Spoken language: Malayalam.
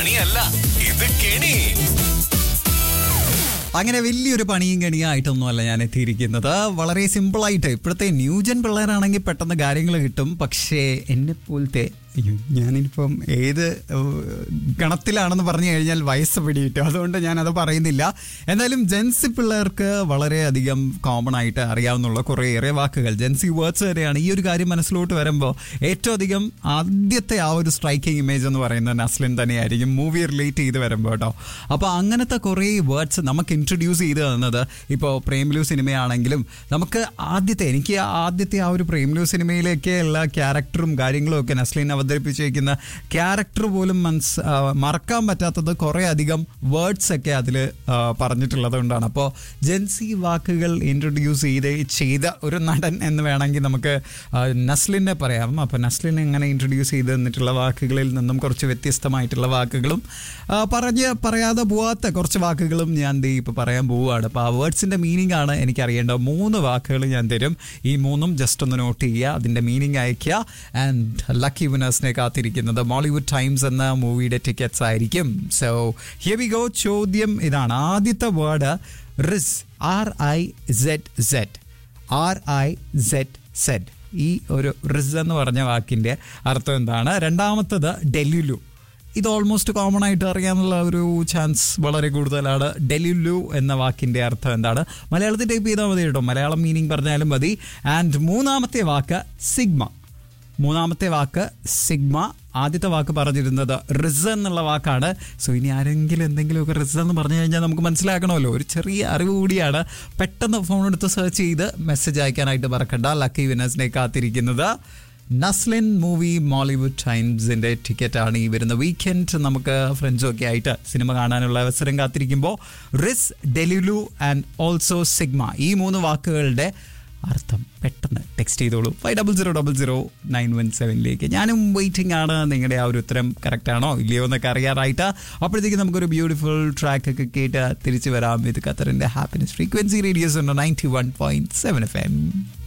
പണിയല്ല ഇത് കെണി അങ്ങനെ വലിയൊരു പണിയും കണിയായിട്ടൊന്നുമല്ല ഞാൻ എത്തിയിരിക്കുന്നത് വളരെ സിമ്പിളായിട്ട് ഇപ്പോഴത്തെ ന്യൂജൻ പിള്ളേരാണെങ്കിൽ പെട്ടെന്ന് കാര്യങ്ങൾ കിട്ടും പക്ഷേ എന്നെ പോലത്തെ അയ്യോ ഞാനിപ്പം ഏത് ഏഹ്, ഗണത്തിലാണെന്ന് പറഞ്ഞു കഴിഞ്ഞാൽ വയസ്സ് പിടിയിട്ടു അതുകൊണ്ട് ഞാൻ അത് പറയുന്നില്ല എന്തായാലും ജെൻസി പിള്ളേർക്ക് വളരെയധികം കോമൺ ആയിട്ട് അറിയാവുന്നുള്ള കുറേയേറെ വാക്കുകൾ ജെൻസി വേർഡ്സ് വരെയാണ് ഈ ഒരു കാര്യം മനസ്സിലോട്ട് വരുമ്പോൾ ഏറ്റവും അധികം ആദ്യത്തെ ആ ഒരു സ്ട്രൈക്കിംഗ് ഇമേജ് എന്ന് പറയുന്നത് നസ്ലിൻ തന്നെയായിരിക്കും മൂവി റിലേറ്റ് ചെയ്ത് വരുമ്പോൾ കേട്ടോ അപ്പോൾ അങ്ങനത്തെ കുറേ വേർഡ്സ് നമുക്ക് ഇൻട്രൊഡ്യൂസ് ചെയ്ത് തന്നത് ഇപ്പോൾ പ്രേംലു സിനിമയാണെങ്കിലും നമുക്ക് ആദ്യത്തെ എനിക്ക് ആ ആദ്യത്തെ ആ ഒരു പ്രേംലു സിനിമയിലേക്ക് എല്ലാ ക്യാരക്ടറും കാര്യങ്ങളും ഒക്കെ നസ്ലിൻ അവതരിപ്പിച്ചിരിക്കുന്ന ക്യാരക്ടർ പോലും മനസ് ആ, മറക്കാൻ പറ്റാത്തത് കുറേ അധികം വേർഡ്സ് ഒക്കെ അതിൽ പറഞ്ഞിട്ടുള്ളത് കൊണ്ടാണ് അപ്പോൾ ജെൻസി വാക്കുകൾ ഇൻട്രൊഡ്യൂസ് ചെയ്ത് ചെയ്ത ഒരു നടൻ എന്ന് വേണമെങ്കിൽ നമുക്ക് ആ, നസ്ലിനെ പറയാം അപ്പോൾ നസ്ലിൻ എങ്ങനെ ഇൻട്രൊഡ്യൂസ് ചെയ്ത് തന്നിട്ടുള്ള വാക്കുകളിൽ നിന്നും കുറച്ച് വ്യത്യസ്തമായിട്ടുള്ള വാക്കുകളും ആ, പറഞ്ഞ് പറയാതെ പോവാത്ത കുറച്ച് വാക്കുകളും ഞാൻ ദേ ഇപ്പോൾ പറയാൻ പോവുകയാണ് അപ്പോൾ ആ വേർഡ്സിൻ്റെ മീനിങ് ആണ് എനിക്കറിയേണ്ട മൂന്ന് വാക്കുകൾ ഞാൻ തരും ഈ മൂന്നും ജസ്റ്റ് ഒന്ന് നോട്ട് ചെയ്യുക അതിൻ്റെ മീനിങ് അയക്കുക ആൻഡ് ലക്കി വിനേഴ്സിനെ കാത്തിരിക്കുന്നത് മോളിവുഡ് ടൈംസ് എന്ന മൂവിയുടെ ടിക്കറ്റ്സ് ആയിരിക്കും സോ ഹിയർ വി ഗോ ചോദ്യം ഇതാണ് ആദ്യത്തെ word rizz R I Z Z R I Z Z ഈ ഒരു റിസ് എന്ന് പറഞ്ഞ വാക്കിൻ്റെ അർത്ഥം എന്താണ് രണ്ടാമത്തത് ഡെല്ലുലു ഇത് ഓൾമോസ്റ്റ് കോമൺ ആയിട്ട് അറിയാനുള്ള ഒരു ചാൻസ് വളരെ കൂടുതലാണ് ഡെലിലു എന്ന വാക്കിൻ്റെ അർത്ഥം എന്താണ് മലയാളത്തിൽ ടൈപ്പ് ചെയ്താൽ മതി കേട്ടോ മലയാളം മീനിങ് പറഞ്ഞാലും മതി ആൻഡ് മൂന്നാമത്തെ വാക്ക് സിഗ്മ മൂന്നാമത്തെ വാക്ക് സിഗ്മ ആദ്യത്തെ വാക്ക് പറഞ്ഞിരുന്നത് റിസ എന്നുള്ള വാക്കാണ് സോ ഇനി ആരെങ്കിലും എന്തെങ്കിലുമൊക്കെ റിസ എന്ന് പറഞ്ഞു കഴിഞ്ഞാൽ നമുക്ക് മനസ്സിലാക്കണമല്ലോ ഒരു ചെറിയ അറിവ് കൂടിയാണ് പെട്ടെന്ന് ഫോൺ എടുത്ത് സെർച്ച് ചെയ്ത് മെസ്സേജ് അയക്കാനായിട്ട് മറക്കണ്ട ലക്കി വിനേഴ്സിനെ കാത്തിരിക്കുന്നത് നസ്ലിൻ മൂവി മോളിവുഡ് ടൈംസിന്റെ ടിക്കറ്റാണ് ഈ വരുന്ന വീക്കെൻഡ് നമുക്ക് ഫ്രണ്ട്സും ഒക്കെ ആയിട്ട് സിനിമ കാണാനുള്ള അവസരം കാത്തിരിക്കുമ്പോൾ rizz delulu and also sigma ഈ മൂന്ന് വാക്കുകളുടെ അർത്ഥം പെട്ടെന്ന് ടെക്സ്റ്റ് ചെയ്തോളൂ five double zero double zero nine one സെവനിലേക്ക് ഞാനും വെയിറ്റിംഗ് ആണ് നിങ്ങളുടെ ആ ഒരു ഉത്തരം കറക്റ്റ് ആണോ ഇല്ലയോ എന്നൊക്കെ അറിയാറായിട്ട് അപ്പോഴത്തേക്ക് നമുക്കൊരു ബ്യൂട്ടിഫുൾ ട്രാക്ക് ഒക്കെ കേട്ട് തിരിച്ചു വരാം ഇത് ഖത്തറിന്റെ ഹാപ്പിനെസ് ഫ്രീക്വൻസി റേഡിയോസ് ഉണ്ട് ninety one point seven F M